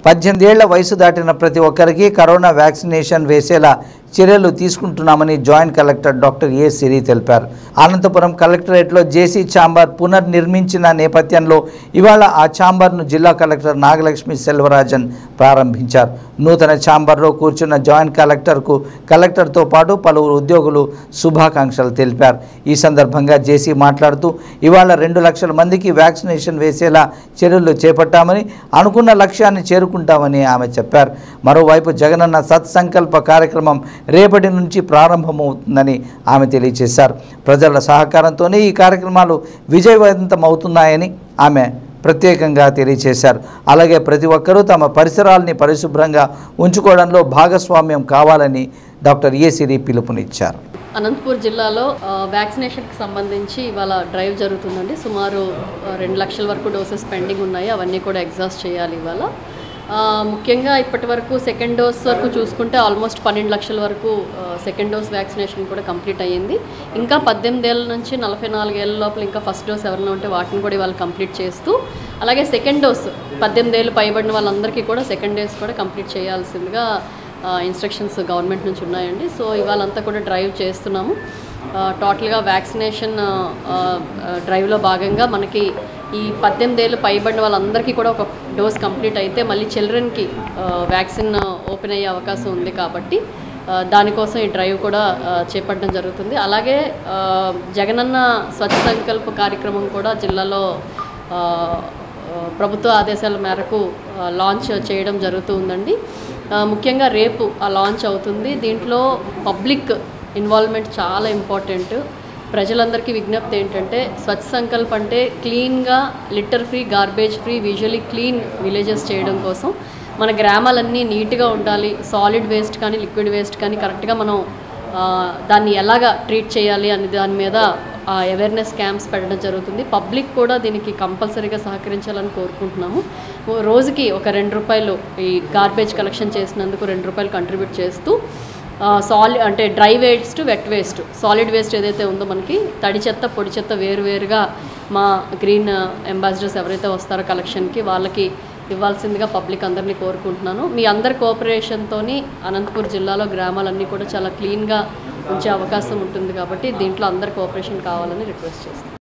పద్దెనిమిది ఏళ్ల వయసు దాటిన ప్రతి ఒక్కరికి కరోనా వ్యాక్సినేషన్ వేసేలా చర్యలు తీసుకుంటున్నామని joint collector doctor A Siri తెలిపారు అనంతపురం కలెక్టరేట్లో జేసీ ఛాంబర్ పునర్నిర్మించిన నేపథ్యంలో ఇవాళ ఆ ఛాంబర్ను జిల్లా కలెక్టర్ నాగలక్ష్మి సెల్వరాజన్ ప్రారంభించారు నూతన ఛాంబర్లో కూర్చున్న జాయింట్ కలెక్టర్కు కలెక్టర్తో పాటు పలువురు ఉద్యోగులు శుభాకాంక్షలు తెలిపారు ఈ సందర్భంగా జేసీ మాట్లాడుతూ ఇవాళ రెండు లక్షల మందికి వ్యాక్సినేషన్ వేసేలా చర్యలు చేపట్టామని అనుకున్న లక్ష్యాన్ని చేరుకుంటామని ఆమె చెప్పారు మరోవైపు జగనన్న సత్సంకల్ప కార్యక్రమం రేపటి నుంచి ప్రారంభమవుతుందని ఆమె తెలియజేశారు ప్రజల సహకారంతోనే ఈ కార్యక్రమాలు విజయవంతమవుతున్నాయని ఆమె ప్రత్యేకంగా తెలియజేశారు అలాగే ప్రతి ఒక్కరూ తమ పరిసరాల్ని పరిశుభ్రంగా ఉంచుకోవడంలో భాగస్వామ్యం కావాలని డాక్టర్ ఏ సిరి పిలుపునిచ్చారు అనంతపూర్ జిల్లాలో ఆ, వ్యాక్సినేషన్కి సంబంధించి ఇవాళ డ్రైవ్ జరుగుతుందండి సుమారు ఆ, రెండు లక్షల వరకు డోసెస్ పెండింగ్ ఉన్నాయి అవన్నీ కూడా ఎగ్జాస్ట్ చేయాలి ఇవాళ ఆ, ముఖ్యంగా ఇప్పటి వరకు సెకండ్ డోస్ వరకు చూసుకుంటే ఆల్మోస్ట్ పన్నెండు లక్షల వరకు సెకండ్ డోస్ వ్యాక్సినేషన్ కూడా కంప్లీట్ అయ్యింది ఇంకా పద్దెనిమిది ఏళ్ళ నుంచి నలభై నాలుగేళ్ల లోపల ఇంకా ఫస్ట్ డోస్ ఎవరైనా ఉంటే వాటిని కూడా ఇవాళ కంప్లీట్ చేస్తూ అలాగే సెకండ్ డోస్ పద్దెనిమిది ఏళ్ళు పైబడిన వాళ్ళందరికీ కూడా సెకండ్ డోస్ కూడా కంప్లీట్ చేయాల్సిందిగా ఇన్స్ట్రక్షన్స్ గవర్నమెంట్ నుంచి ఉన్నాయండి సో ఇవాళంతా కూడా డ్రైవ్ చేస్తున్నాము ఆ, టోటల్గా వ్యాక్సినేషన్ ఆ, ఆ, డ్రైవ్లో భాగంగా మనకి ఈ పద్దెనిమిది ఏళ్ళు పైబడిన వాళ్ళందరికీ కూడా ఒక డోస్ కంప్లీట్ అయితే మళ్ళీ చిల్డ్రన్కి వ్యాక్సిన్ ఓపెన్ అయ్యే అవకాశం ఉంది కాబట్టి ఆ, దానికోసం ఈ డ్రైవ్ కూడా ఆ, చేపట్టడం జరుగుతుంది అలాగే ఆ, జగనన్న స్వచ్ఛ సంకల్ప కార్యక్రమం కూడా జిల్లాలో ఆ, ఆ, ప్రభుత్వ ఆదేశాల మేరకు ఆ, లాంచ్ చేయడం జరుగుతూ ఉందండి ఆ, ముఖ్యంగా రేపు ఆ లాంచ్ అవుతుంది దీంట్లో పబ్లిక్ ఇన్వాల్వ్మెంట్ చాలా ఇంపార్టెంట్ ప్రజలందరికీ విజ్ఞప్తి ఏంటంటే స్వచ్ఛ సంకల్ప్ అంటే క్లీన్గా litter free garbage free visually clean villages చేయడం కోసం మన గ్రామాలన్నీ నీట్గా ఉండాలి సాలిడ్ వేస్ట్ కానీ లిక్విడ్ వేస్ట్ కానీ కరెక్ట్గా మనం ఆ, దాన్ని ఎలాగా ట్రీట్ చేయాలి అనే దాని మీద అవేర్నెస్ క్యాంప్స్ పెట్టడం జరుగుతుంది పబ్లిక్ కూడా దీనికి కంపల్సరీగా సహకరించాలని కోరుకుంటున్నాము ఓ రోజుకి ఒక రెండు రూపాయలు ఈ గార్బేజ్ కలెక్షన్ చేసినందుకు రెండు రూపాయలు కంట్రిబ్యూట్ చేస్తూ సాలి అంటే dry waste wet waste solid waste ఏదైతే ఉందో మనకి తడి చెత్త పొడి చెత్త వేరు వేరుగా మా గ్రీన్ అంబాసిడర్స్ ఎవరైతే వస్తారో కలెక్షన్కి వాళ్ళకి ఇవ్వాల్సిందిగా పబ్లిక్ అందరినీ కోరుకుంటున్నాను మీ అందరి కోఆపరేషన్తో అనంతపూర్ జిల్లాలో గ్రామాలన్నీ కూడా చాలా క్లీన్గా ఉంచే అవకాశం ఉంటుంది కాబట్టి దీంట్లో అందరి కోఆపరేషన్ కావాలని రిక్వెస్ట్ చేస్తాను